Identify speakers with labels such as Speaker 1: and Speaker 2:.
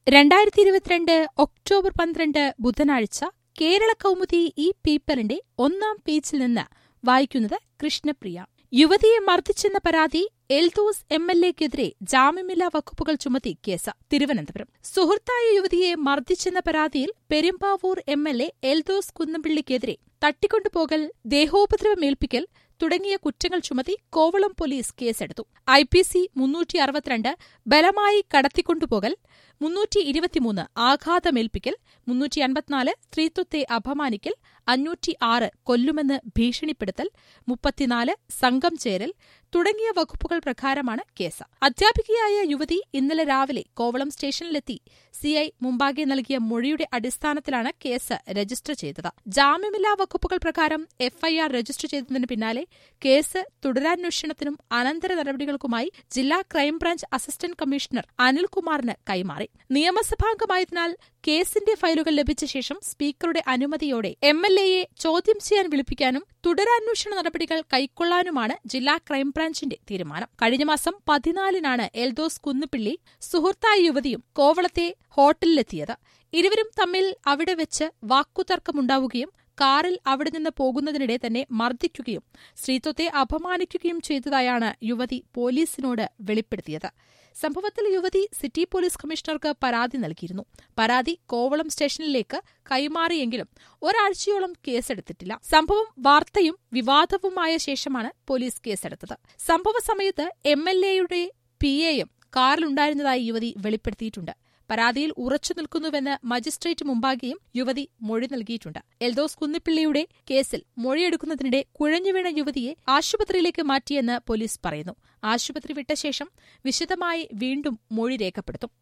Speaker 1: രണ്ടായിരത്തി ഇരുപത്തിരണ്ട് ഒക്ടോബർ പന്ത്രണ്ട് ബുധനാഴ്ച കേരള കൗമുദി ഈ പേപ്പറിന്റെ ഒന്നാം പേജിൽ നിന്ന് വായിക്കുന്നത് കൃഷ്ണപ്രിയ യുവതിയെ മർദ്ദിച്ചെന്ന പരാതി എൽദോസ് എം എൽ എക്കെതിരെ ജാമ്യമില്ലാ വകുപ്പുകൾ ചുമത്തി കേസ് തിരുവനന്തപുരം സുഹൃത്തായ യുവതിയെ മർദ്ദിച്ചെന്ന പരാതിയിൽ Perumbavoor M L A Eldhose കുന്നമ്പിള്ളിക്കെതിരെ തട്ടിക്കൊണ്ടുപോകൽ ദേഹോപദ്രവമേൽപ്പിക്കൽ തുടങ്ങിയ കുറ്റങ്ങൾ ചുമത്തി കോവളം പോലീസ് കേസെടുത്തു ഐ പി സി മുന്നൂറ്റി അറുപത്തിരണ്ട് ബലമായി കടത്തിക്കൊണ്ടുപോകൽ മുന്നൂറ്റി ഇരുപത്തിമൂന്ന് ആഘാതമേൽപ്പിക്കൽ മുന്നൂറ്റി അൻപത്തിനാല് സ്ത്രീത്വത്തെ അപമാനിക്കൽ അഞ്ഞൂറ്റി ആറ് കൊല്ലുമെന്ന് ഭീഷണിപ്പെടുത്തൽ മുപ്പത്തിനാല് സംഘം ചേരൽ തുടങ്ങിയ വകുപ്പുകൾ പ്രകാരമാണ് കേസ് അധ്യാപികയായ യുവതി ഇന്നലെ രാവിലെ കോവളം സ്റ്റേഷനിലെത്തി സിഐ മുമ്പാകെ നൽകിയ മൊഴിയുടെ അടിസ്ഥാനത്തിലാണ് കേസ് രജിസ്റ്റർ ചെയ്തത് ജാമ്യമില്ലാ വകുപ്പുകൾ പ്രകാരം എഫ്ഐആർ രജിസ്റ്റർ ചെയ്തതിന് പിന്നാലെ കേസ് തുടരാന്വേഷണത്തിനും അനന്തര നടപടികൾക്കുമായി ജില്ലാ ക്രൈംബ്രാഞ്ച് അസിസ്റ്റന്റ് കമ്മീഷണർ അനിൽകുമാറിന് കൈമാറി നിയമസഭാംഗമായതിനാൽ കേസിന്റെ ഫയലുകൾ ലഭിച്ച ശേഷം സ്പീക്കറുടെ അനുമതിയോടെ എം എൽ എയെ ചോദ്യം ചെയ്യാൻ വിളിപ്പിക്കാനും തുടരന്വേഷണ നടപടികൾ കൈക്കൊള്ളാനുമാണ് ജില്ലാ ക്രൈംബ്രാഞ്ചിന്റെ തീരുമാനം കഴിഞ്ഞ മാസം പതിനാലിനാണ് എൽദോസ് കുന്നുപിള്ളി സുഹൃത്തായ യുവതിയും കോവളത്തെ ഹോട്ടലിലെത്തിയത് ഇരുവരും തമ്മിൽ അവിടെ വെച്ച് വാക്കുതർക്കമുണ്ടാവുകയും കാറിൽ അവിടെ നിന്ന് പോകുന്നതിനിടെ തന്നെ മർദ്ദിക്കുകയും സ്ത്രീത്വത്തെ അപമാനിക്കുകയും ചെയ്തതായാണ് യുവതി പോലീസിനോട് വെളിപ്പെടുത്തിയത് സംഭവത്തിൽ യുവതി സിറ്റി പോലീസ് കമ്മീഷണർക്ക് പരാതി നൽകിയിരുന്നു പരാതി കോവളം സ്റ്റേഷനിലേക്ക് കൈമാറിയെങ്കിലും ഒരാഴ്ചയോളം കേസെടുത്തിട്ടില്ല സംഭവം വാർത്തയും വിവാദവുമായ ശേഷമാണ് പോലീസ് കേസെടുത്തത് സംഭവ സമയത്ത് എം എൽ എയുടെ പി എയും കാറിലുണ്ടായിരുന്നതായി യുവതി വെളിപ്പെടുത്തിയിട്ടുണ്ട് പരാതിയിൽ ഉറച്ചു നിൽക്കുന്നുവെന്ന് മജിസ്ട്രേറ്റ് മുമ്പാകെയും യുവതി മൊഴി നൽകിയിട്ടുണ്ട് എൽദോസ് കുന്നിപ്പിള്ളിയുടെ കേസിൽ മൊഴിയെടുക്കുന്നതിനിടെ കുഴഞ്ഞുവീണ യുവതിയെ ആശുപത്രിയിലേക്ക് മാറ്റിയെന്ന് പോലീസ് പറയുന്നു ആശുപത്രി വിട്ട ശേഷം വിശദമായി വീണ്ടും മൊഴി രേഖപ്പെടുത്തും